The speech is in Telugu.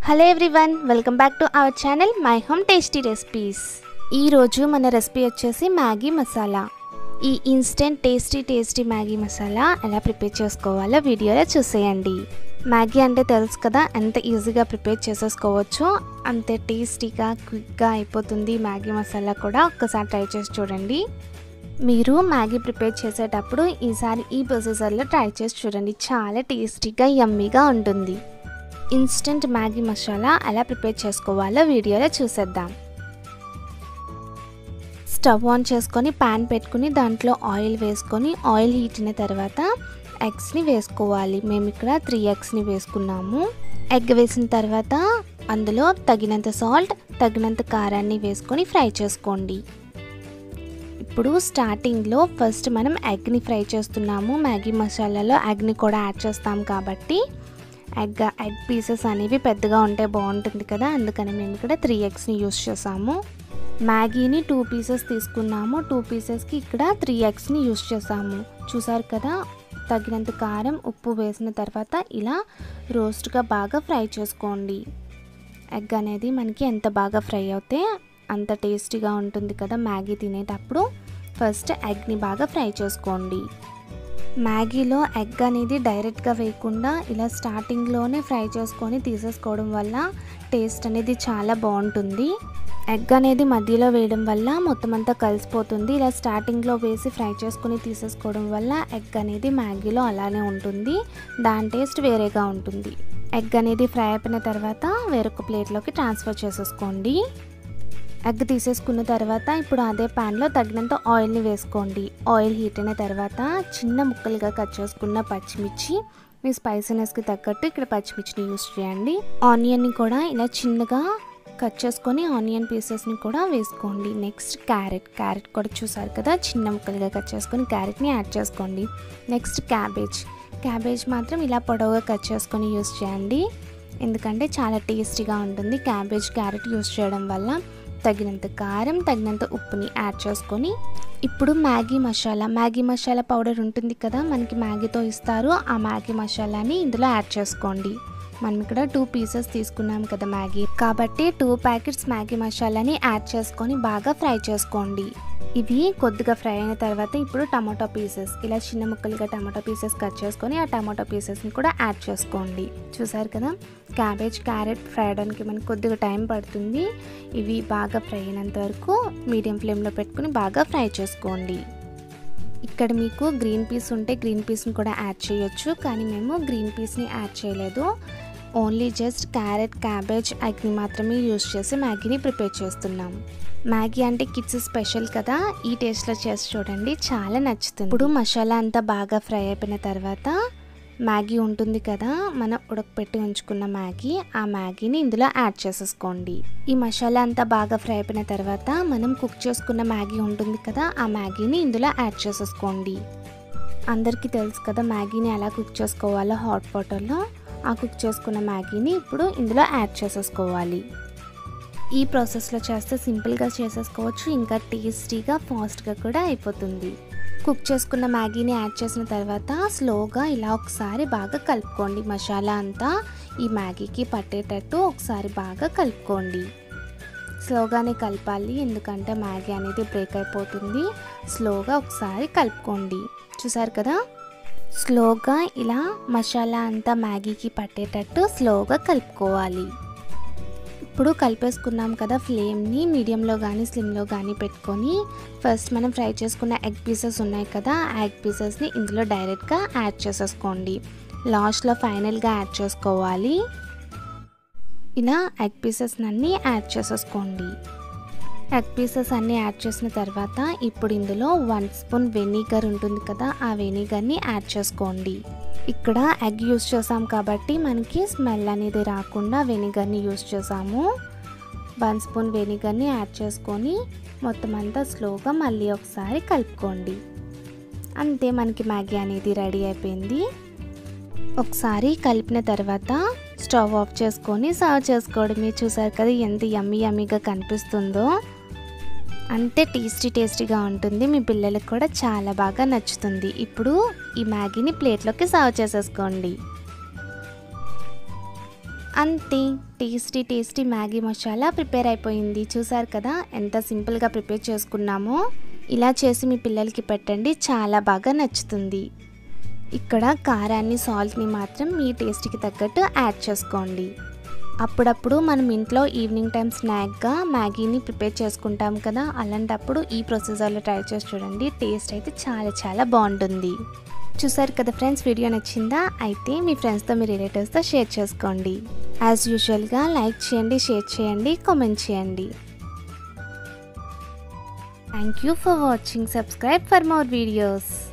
hello everyone welcome back to our channel my home tasty recipes ఈరోజు మన రెసిపీ వచ్చేసి మ్యాగీ మసాలా ఈ instant tasty tasty Maggi masala ఎలా ప్రిపేర్ చేసుకోవాలో వీడియోలో చూసేయండి మ్యాగీ అంటే తెలుసు కదా ఎంత ఈజీగా ప్రిపేర్ చేసేసుకోవచ్చు అంతే టేస్టీగా క్విక్గా అయిపోతుంది మ్యాగీ మసాలా కూడా ఒక్కసారి ట్రై చేసి చూడండి మీరు మ్యాగీ ప్రిపేర్ చేసేటప్పుడు ఈసారి ఈ ప్రొసీజర్లో ట్రై చేసి చూడండి చాలా టేస్టీగా యమ్మీగా ఉంటుంది ఇన్స్టెంట్ మ్యాగీ మసాలా ఎలా ప్రిపేర్ చేసుకోవాలో వీడియోలో చూసేద్దాం స్టవ్ ఆన్ చేసుకొని ప్యాన్ పెట్టుకుని దాంట్లో ఆయిల్ వేసుకొని ఆయిల్ హీట్ అయిన తర్వాత ఎగ్స్ని వేసుకోవాలి మేము ఇక్కడ త్రీ ఎగ్స్ని వేసుకున్నాము ఎగ్ వేసిన తర్వాత అందులో తగినంత సాల్ట్ తగినంత కారాన్ని వేసుకొని ఫ్రై చేసుకోండి ఇప్పుడు స్టార్టింగ్లో ఫస్ట్ మనం ఎగ్ని ఫ్రై చేస్తున్నాము మ్యాగీ మసాలాలో ఎగ్ని కూడా యాడ్ చేస్తాం కాబట్టి ఎగ్ ఎగ్ పీసెస్ అనేవి పెద్దగా ఉంటే బాగుంటుంది కదా అందుకని మేము ఇక్కడ త్రీ ఎగ్స్ని యూస్ చేసాము మ్యాగీని టూ పీసెస్ తీసుకున్నాము టూ పీసెస్కి ఇక్కడ త్రీ ఎగ్స్ని యూస్ చేసాము చూసారు కదా తగినంత కారం ఉప్పు వేసిన తర్వాత ఇలా రోస్ట్గా బాగా ఫ్రై చేసుకోండి ఎగ్ అనేది మనకి ఎంత బాగా ఫ్రై అవుతే అంత టేస్టీగా ఉంటుంది కదా మ్యాగీ తినేటప్పుడు ఫస్ట్ ఎగ్ని బాగా ఫ్రై చేసుకోండి మ్యాగీలో ఎగ్ అనేది డైరెక్ట్గా వేయకుండా ఇలా స్టార్టింగ్లోనే ఫ్రై చేసుకొని తీసేసుకోవడం వల్ల టేస్ట్ అనేది చాలా బాగుంటుంది ఎగ్ అనేది మధ్యలో వేయడం వల్ల మొత్తం అంతా కలిసిపోతుంది ఇలా స్టార్టింగ్లో వేసి ఫ్రై చేసుకొని తీసేసుకోవడం వల్ల ఎగ్ అనేది మ్యాగీలో అలానే ఉంటుంది దాని టేస్ట్ వేరేగా ఉంటుంది ఎగ్ అనేది ఫ్రై అయిపోయిన తర్వాత వేరొక ప్లేట్లోకి ట్రాన్స్ఫర్ చేసేసుకోండి ఎగ్ తీసేసుకున్న తర్వాత ఇప్పుడు అదే ప్యాన్లో తగినంత ఆయిల్ని వేసుకోండి ఆయిల్ హీట్ అయిన తర్వాత చిన్న ముక్కలుగా కట్ చేసుకున్న పచ్చిమిర్చి మీ స్పైసీనెస్కి తగ్గట్టు ఇక్కడ పచ్చిమిర్చిని యూస్ చేయండి ఆనియన్ని కూడా ఇలా చిన్నగా కట్ చేసుకొని ఆనియన్ పీసెస్ని కూడా వేసుకోండి నెక్స్ట్ క్యారెట్ క్యారెట్ కూడా చూసారు కదా చిన్న ముక్కలుగా కట్ చేసుకొని క్యారెట్ని యాడ్ చేసుకోండి నెక్స్ట్ క్యాబేజ్ క్యాబేజ్ మాత్రం ఇలా పొడవుగా కట్ చేసుకొని యూస్ చేయండి ఎందుకంటే చాలా టేస్టీగా ఉంటుంది క్యాబేజ్ క్యారెట్ యూస్ చేయడం వల్ల తగినంత కారం తగినంత ఉప్పుని యాడ్ చేసుకొని ఇప్పుడు Maggi masala Maggi masala powder ఉంటుంది కదా మనకి మ్యాగీతో ఇస్తారు ఆ మ్యాగీ మసాలాని ఇందులో యాడ్ చేసుకోండి మనం ఇక్కడ టూ పీసెస్ తీసుకున్నాం కదా మ్యాగీ కాబట్టి టూ ప్యాకెట్స్ మ్యాగీ మసాలాని యాడ్ చేసుకొని బాగా ఫ్రై చేసుకోండి ఇవి కొద్దిగా ఫ్రై అయిన తర్వాత ఇప్పుడు టమాటో పీసెస్ ఇలా చిన్న ముక్కలుగా టమాటో పీసెస్ కట్ చేసుకొని ఆ టమాటో పీసెస్ని కూడా యాడ్ చేసుకోండి చూసారు కదా క్యాబేజ్ క్యారెట్ ఫ్రై అవడానికి మనకి కొద్దిగా టైం పడుతుంది ఇవి బాగా ఫ్రై అయినంత వరకు మీడియం ఫ్లేమ్లో పెట్టుకుని బాగా ఫ్రై చేసుకోండి ఇక్కడ మీకు గ్రీన్ పీస్ ఉంటే గ్రీన్ పీస్ని కూడా యాడ్ చేయొచ్చు కానీ మేము గ్రీన్ పీస్ని యాడ్ చేయలేదు ఓన్లీ జస్ట్ క్యారెట్ క్యాబేజ్ ఎగ్ని మాత్రమే యూస్ చేసి మ్యాగీని ప్రిపేర్ చేస్తున్నాం మ్యాగీ అంటే కిడ్స్ స్పెషల్ కదా ఈ టేస్ట్లో చేసి చూడండి చాలా నచ్చుతుంది ఇప్పుడు మసాలా అంతా బాగా ఫ్రై అయిపోయిన తర్వాత మ్యాగీ ఉంటుంది కదా మనం ఉడకపెట్టి ఉంచుకున్న మ్యాగీ ఆ మ్యాగీని ఇందులో యాడ్ చేసేసుకోండి ఈ మసాలా అంతా బాగా ఫ్రై అయిపోయిన తర్వాత మనం కుక్ చేసుకున్న మ్యాగీ ఉంటుంది కదా ఆ మ్యాగీని ఇందులో యాడ్ చేసేసుకోండి అందరికీ తెలుసు కదా మ్యాగీని ఎలా కుక్ చేసుకోవాలో హాట్ వాటర్లో ఆ కుక్ చేసుకున్న మ్యాగీని ఇప్పుడు ఇందులో యాడ్ చేసేసుకోవాలి ఈ ప్రాసెస్లో చేస్తే సింపుల్గా చేసేసుకోవచ్చు ఇంకా టేస్టీగా ఫాస్ట్గా కూడా అయిపోతుంది కుక్ చేసుకున్న మ్యాగీని యాడ్ చేసిన తర్వాత స్లోగా ఇలా ఒకసారి బాగా కలుపుకోండి మసాలా అంతా ఈ మ్యాగీకి పట్టేటట్టు ఒకసారి బాగా కలుపుకోండి స్లోగానే కలపాలి ఎందుకంటే మ్యాగీ అనేది బ్రేక్ అయిపోతుంది స్లోగా ఒకసారి కలుపుకోండి చూసారు కదా స్లోగా ఇలా మసాలా అంతా మ్యాగీకి పట్టేటట్టు స్లోగా కలుపుకోవాలి ఇప్పుడు కలిపేసుకున్నాం కదా ఫ్లేమ్ని మీడియంలో కానీ స్లిమ్లో కానీ పెట్టుకొని ఫస్ట్ మనం ఫ్రై చేసుకున్న ఎగ్ పీసెస్ ఉన్నాయి కదా ఆ ఎగ్ పీసెస్ని ఇందులో డైరెక్ట్గా యాడ్ చేసేసుకోండి లాస్ట్లో ఫైనల్గా యాడ్ చేసుకోవాలి ఇలా ఎగ్ పీసెస్ అన్నీ యాడ్ చేసేసుకోండి ఎగ్ పీసెస్ అన్నీ యాడ్ చేసిన తర్వాత ఇప్పుడు ఇందులో వన్ స్పూన్ వెనిగర్ ఉంటుంది కదా ఆ వెనిగర్ని యాడ్ చేసుకోండి ఇక్కడ ఎగ్ యూస్ చేసాం కాబట్టి మనకి స్మెల్ అనేది రాకుండా వెనిగర్ని యూస్ చేసాము వన్ స్పూన్ వెనిగర్ని యాడ్ చేసుకొని మొత్తం అంతా స్లోగా మళ్ళీ ఒకసారి కలుపుకోండి అంతే మనకి మ్యాగీ అనేది రెడీ అయిపోయింది ఒకసారి కలిపిన తర్వాత స్టవ్ ఆఫ్ చేసుకొని సర్వ్ చేసుకోవడమే చూసారు కదా ఎంత యమ్మీ యమ్మీగా కనిపిస్తుందో అంతే టేస్టీ టేస్టీగా ఉంటుంది మీ పిల్లలకు కూడా చాలా బాగా నచ్చుతుంది ఇప్పుడు ఈ మ్యాగీని ప్లేట్లోకి సర్వ్ చేసేసుకోండి అంతే tasty tasty Maggi masala prepare అయిపోయింది చూసారు కదా ఎంత సింపుల్గా ప్రిపేర్ చేసుకున్నామో ఇలా చేసి మీ పిల్లలకి పెట్టండి చాలా బాగా నచ్చుతుంది ఇక్కడ కారాన్ని సాల్ట్ని మాత్రం మీ టేస్ట్కి తగ్గట్టు యాడ్ చేసుకోండి అప్పుడప్పుడు మనం ఇంట్లో ఈవినింగ్ టైం స్నాక్గా మ్యాగీని ప్రిపేర్ చేసుకుంటాం కదా అలాంటప్పుడు ఈ ప్రొసీజర్లో ట్రై చేసి చూడండి టేస్ట్ అయితే చాలా చాలా బాగుంటుంది చూసారు కదా ఫ్రెండ్స్ వీడియో నచ్చిందా అయితే మీ ఫ్రెండ్స్తో మీ రిలేటివ్స్తో షేర్ చేసుకోండి యాజ్ యూజువల్గా లైక్ చేయండి షేర్ చేయండి కామెంట్ చేయండి thank you for watching subscribe for more videos